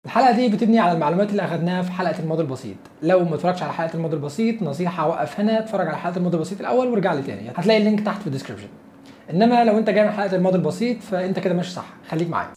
الحلقه دي بتبني على المعلومات اللي اخدناها في حلقه الماضي البسيط لو ما اتفرجتش على حلقه الماضي البسيط نصيحه وقف هنا اتفرج على حلقه الماضي البسيط الاول وارجع لي تاني هتلاقي اللينك تحت في الديسكربشن انما لو انت جاي من حلقه الماضي البسيط فانت كده ماشي صح خليك معايا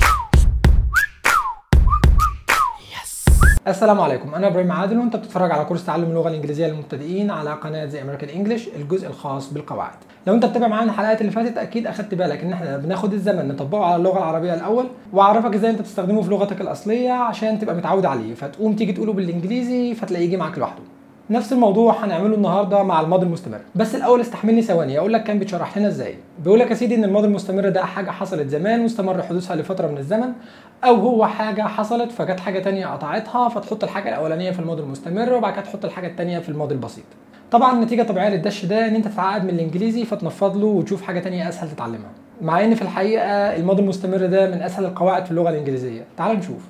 السلام عليكم انا ابراهيم عادل وانت بتتفرج على كورس تعلم اللغه الانجليزيه للمبتدئين على قناه زي امريكان انجلش الجزء الخاص بالقواعد لو انت بتتابع معانا الحلقات اللي فاتت اكيد اخدت بالك ان احنا بناخد الزمن نطبقه على اللغه العربيه الاول واعرفك ازاي انت بتستخدمه في لغتك الاصليه عشان تبقى متعود عليه فتقوم تيجي تقوله بالانجليزي فتلاقيه يجي معاك لوحده نفس الموضوع هنعمله النهارده مع الماضي المستمر بس الاول استحملني ثواني اقول لك كان بيتشرح لنا ازاي بيقول لك يا سيدي ان الماضي المستمر ده حاجه حصلت زمان واستمر حدوثها لفتره من الزمن او هو حاجه حصلت فجت حاجه تانية قطعتها فتحط الحاجه الاولانيه في الماضي المستمر وبعد كده تحط الحاجه التانية في الماضي البسيط طبعا النتيجه طبيعيه للدش ده ان انت تتعقد من الانجليزي فتنفض له وتشوف حاجه تانية اسهل تتعلمها مع ان في الحقيقه الماضي المستمر ده من اسهل القواعد في اللغه الانجليزيه تعال نشوف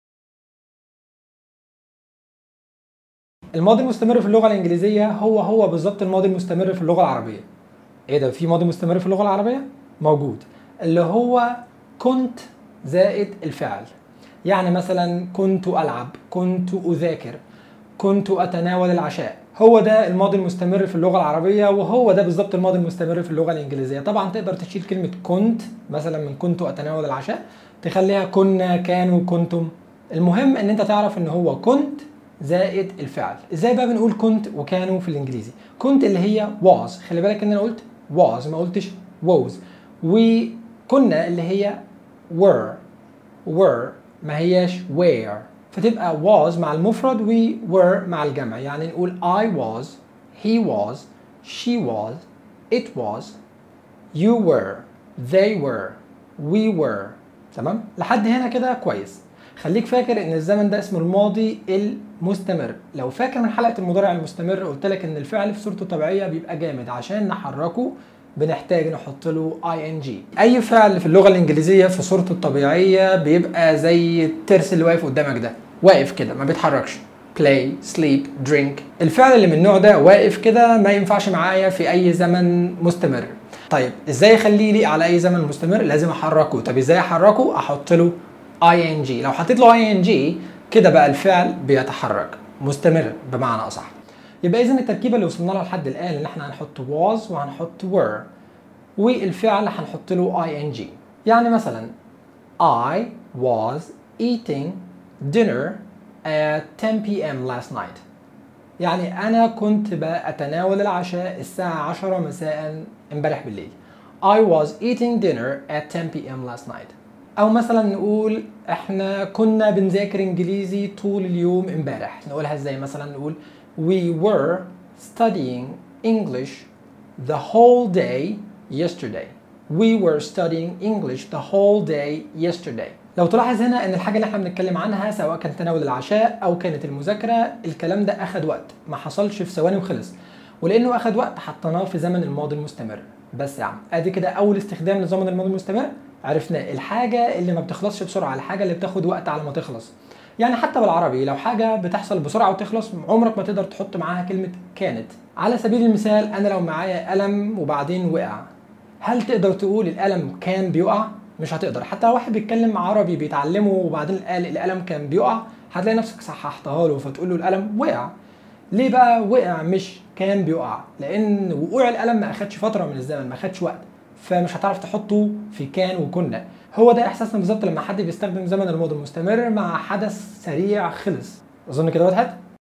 الماضي المستمر في اللغه الانجليزيه هو هو بالظبط الماضي المستمر في اللغه العربيه ايه ده في ماضي مستمر في اللغه العربيه موجود اللي هو كنت زائد الفعل يعني مثلا كنت العب كنت اذاكر كنت اتناول العشاء هو ده الماضي المستمر في اللغه العربيه وهو ده بالظبط الماضي المستمر في اللغه الانجليزيه طبعا تقدر تشيل كلمه كنت مثلا من كنت اتناول العشاء تخليها كنا كانوا كنتم المهم ان انت تعرف ان هو كنت زائد الفعل ازاي بقى بنقول كنت وكانوا في الانجليزي كنت اللي هي was خلي بالك ان انا قلت was ما قلتش was وكنا اللي هي were were ما هياش were فتبقى was مع المفرد و were مع الجمع يعني نقول I was he was she was it was you were they were we were تمام لحد هنا كده كويس خليك فاكر ان الزمن ده اسمه الماضي المستمر لو فاكر من حلقه المضارع المستمر قلت لك ان الفعل في صورته الطبيعيه بيبقى جامد عشان نحركه بنحتاج نحط له اي ان جي اي فعل في اللغه الانجليزيه في صورته الطبيعيه بيبقى زي الترس اللي واقف قدامك ده واقف كده ما بيتحركش play sleep drink الفعل اللي من النوع ده واقف كده ما ينفعش معايا في اي زمن مستمر طيب ازاي اخليه يليق على اي زمن مستمر لازم احركه طب ازاي احركه احط له اي ان جي لو حطيت له اي ان جي كده بقى الفعل بيتحرك مستمر بمعنى اصح يبقى اذا التركيبه اللي وصلنا لها لحد الان ان احنا هنحط was وهنحط were والفعل هنحط له اي ان جي يعني مثلا I was eating dinner at 10 p.m. last night يعني انا كنت بتناول العشاء الساعه 10 مساء امبارح بالليل I was eating dinner at 10 p.m. last night او مثلا نقول احنا كنا بنذاكر انجليزي طول اليوم امبارح نقولها ازاي مثلا نقول we were studying English the whole day yesterday we were studying English the whole day yesterday لو تلاحظ هنا ان الحاجه اللي احنا بنتكلم عنها سواء كان تناول العشاء او كانت المذاكره الكلام ده اخد وقت ما حصلش في ثواني وخلص ولانه اخد وقت حطيناه في زمن الماضي المستمر بس يا عم ادي كده اول استخدام لزمن الماضي المستمر عرفناه الحاجه اللي ما بتخلصش بسرعه الحاجه اللي بتاخد وقت على ما تخلص يعني حتى بالعربي لو حاجه بتحصل بسرعه وتخلص عمرك ما تقدر تحط معاها كلمه كانت على سبيل المثال انا لو معايا قلم وبعدين وقع هل تقدر تقول القلم كان بيقع مش هتقدر حتى لو واحد بيتكلم عربي بيتعلمه وبعدين قال القلم كان بيقع هتلاقي نفسك صححتها له فتقول له القلم وقع ليه بقى وقع مش كان بيقع لان وقوع القلم ما اخدش فتره من الزمن ما اخدش وقت فمش هتعرف تحطه في كان وكنا هو ده احساسنا بالظبط لما حد بيستخدم زمن الماضي المستمر مع حدث سريع خلص اظن كده وضحت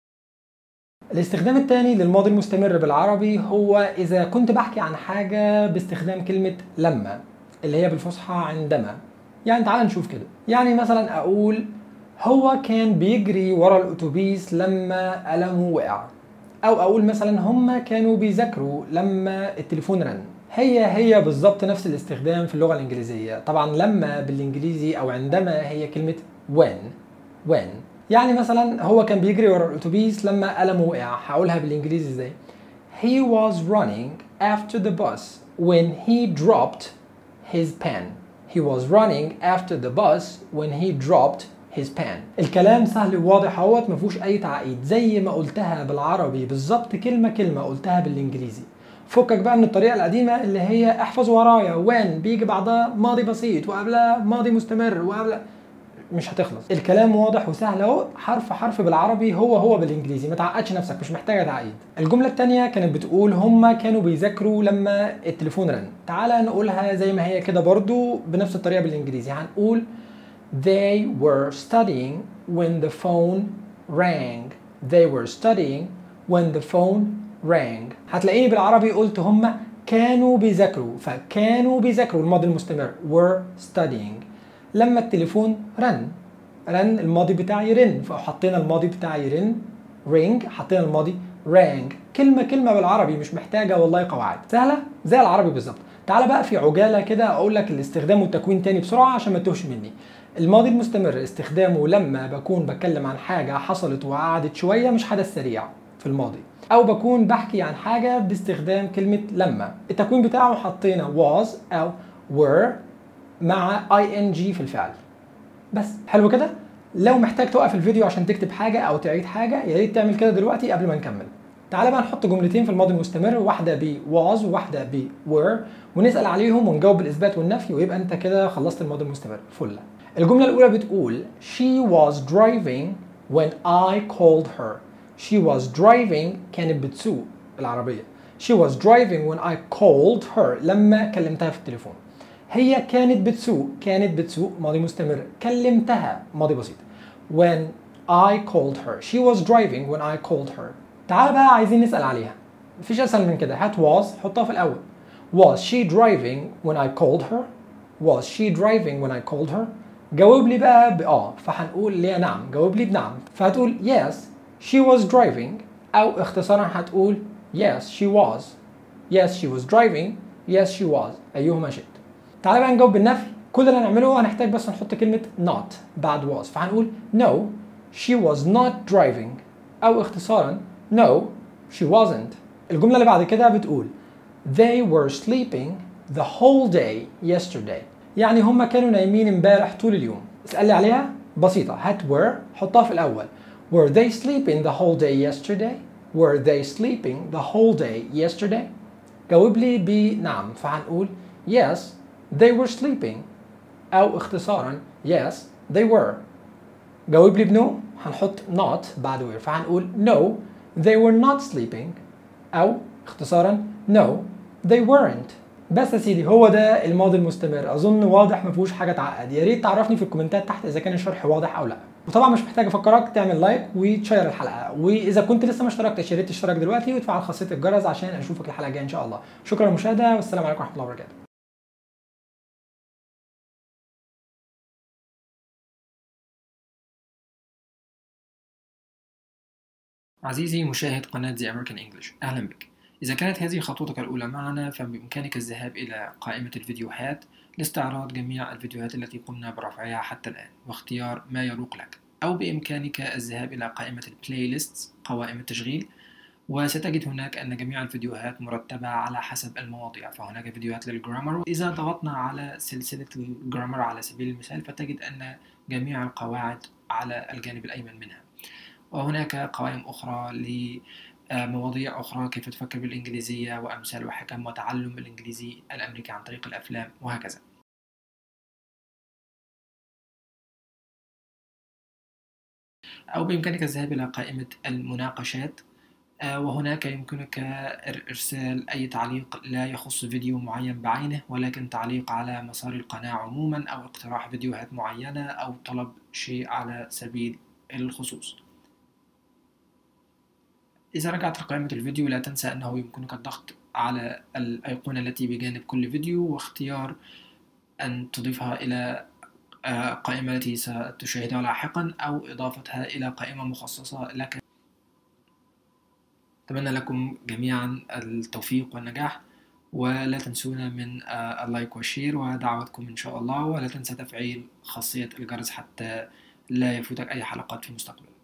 الاستخدام الثاني للماضي المستمر بالعربي هو اذا كنت بحكي عن حاجه باستخدام كلمه لما اللي هي بالفصحى عندما يعني تعال نشوف كده يعني مثلا اقول هو كان بيجري ورا الاتوبيس لما قلمه وقع او اقول مثلا هم كانوا بيذاكروا لما التليفون رن هي هي بالظبط نفس الاستخدام في اللغه الانجليزيه طبعا لما بالانجليزي او عندما هي كلمه when when يعني مثلا هو كان بيجري ورا الاتوبيس لما قلمه وقع هقولها بالانجليزي ازاي he was running after the bus when he dropped his pen he was running after the bus when he dropped his pen الكلام سهل وواضح اهوت ما فيهوش اي تعقيد زي ما قلتها بالعربي بالظبط كلمه كلمه قلتها بالانجليزي فكك بقى من الطريقه القديمه اللي هي احفظ ورايا وين بيجي بعدها ماضي بسيط وقبلها ماضي مستمر وقبلها مش هتخلص الكلام واضح وسهل اهو حرف حرف بالعربي هو هو بالانجليزي ما تعقدش نفسك مش محتاجه تعقيد الجمله الثانيه كانت بتقول هما كانوا بيذاكروا لما التليفون رن تعالى نقولها زي ما هي كده برضو بنفس الطريقه بالانجليزي هنقول they were studying when the phone rang they were studying when the phone rang هتلاقيني بالعربي قلت هما كانوا بيذاكروا فكانوا بيذاكروا الماضي المستمر were studying لما التليفون رن رن الماضي بتاعي رن فحطينا الماضي بتاعي رن رينج حطينا الماضي رانج كلمة كلمة بالعربي مش محتاجة والله قواعد سهلة زي العربي بالظبط تعالى بقى في عجالة كده أقول لك الاستخدام والتكوين تاني بسرعة عشان ما تتوهش مني الماضي المستمر استخدامه لما بكون بتكلم عن حاجة حصلت وقعدت شوية مش حدث سريع في الماضي او بكون بحكي عن حاجه باستخدام كلمه لما التكوين بتاعه حطينا was او were مع ing في الفعل بس حلو كده لو محتاج توقف الفيديو عشان تكتب حاجه او تعيد حاجه يا ريت تعمل كده دلوقتي قبل ما نكمل تعالى بقى نحط جملتين في الماضي المستمر واحده ب was وواحده ب were ونسال عليهم ونجاوب بالاثبات والنفي ويبقى انت كده خلصت الماضي المستمر فله الجمله الاولى بتقول she was driving when I called her she was driving كانت بتسوق العربية she was driving when I called her لما كلمتها في التليفون هي كانت بتسوق كانت بتسوق ماضي مستمر كلمتها ماضي بسيط when I called her she was driving when I called her تعال بقى عايزين نسأل عليها مفيش أسهل من كده هات was حطها في الأول was she driving when I called her was she driving when I called her جاوب لي بقى بآه فهنقول ليه نعم جاوب لي بنعم فهتقول yes she was driving أو اختصارا هتقول yes she was yes she was driving yes she was أيهما شئت تعالى بقى نجاوب بالنفي كل اللي هنعمله هنحتاج بس نحط كلمة not بعد was فهنقول no she was not driving أو اختصارا no she wasn't الجملة اللي بعد كده بتقول they were sleeping the whole day yesterday يعني هما كانوا نايمين امبارح طول اليوم اسألي عليها بسيطة هات were حطها في الأول Were they sleeping the whole day yesterday? Were they sleeping the whole day yesterday? جاوب لي بنعم فهنقول yes they were sleeping أو اختصارا yes they were جاوب لي بنو هنحط not بعد were فهنقول no they were not sleeping أو اختصارا no they weren't بس يا سيدي هو ده الماضي المستمر اظن واضح ما فيهوش حاجه تعقد يا ريت تعرفني في الكومنتات تحت اذا كان الشرح واضح او لا وطبعا مش محتاج افكرك تعمل لايك وتشير الحلقه واذا كنت لسه ما اشتركتش يا ريت تشترك دلوقتي وتفعل خاصيه الجرس عشان اشوفك الحلقه الجايه ان شاء الله شكرا للمشاهده والسلام عليكم ورحمه الله وبركاته عزيزي مشاهد قناة The American English أهلا بك إذا كانت هذه خطوتك الأولى معنا فبإمكانك الذهاب إلى قائمة الفيديوهات لاستعراض جميع الفيديوهات التي قمنا برفعها حتى الآن واختيار ما يروق لك أو بإمكانك الذهاب إلى قائمة البلاي ليست قوائم التشغيل وستجد هناك أن جميع الفيديوهات مرتبة على حسب المواضيع فهناك فيديوهات للجرامر وإذا ضغطنا على سلسلة الجرامر على سبيل المثال فتجد أن جميع القواعد على الجانب الأيمن منها وهناك قوائم أخرى لمواضيع أخرى كيف تفكر بالإنجليزية وأمثال وحكم وتعلم الإنجليزي الأمريكي عن طريق الأفلام وهكذا أو بإمكانك الذهاب إلى قائمة المناقشات وهناك يمكنك إرسال أي تعليق لا يخص فيديو معين بعينه ولكن تعليق على مسار القناة عموما أو اقتراح فيديوهات معينة أو طلب شيء على سبيل الخصوص إذا رجعت لقائمة الفيديو لا تنسى أنه يمكنك الضغط على الأيقونة التي بجانب كل فيديو واختيار أن تضيفها إلى قائمة التي ستشاهدها لاحقا أو إضافتها إلى قائمة مخصصة لك أتمنى لكم جميعا التوفيق والنجاح ولا تنسونا من اللايك والشير ودعوتكم إن شاء الله ولا تنسى تفعيل خاصية الجرس حتى لا يفوتك أي حلقات في المستقبل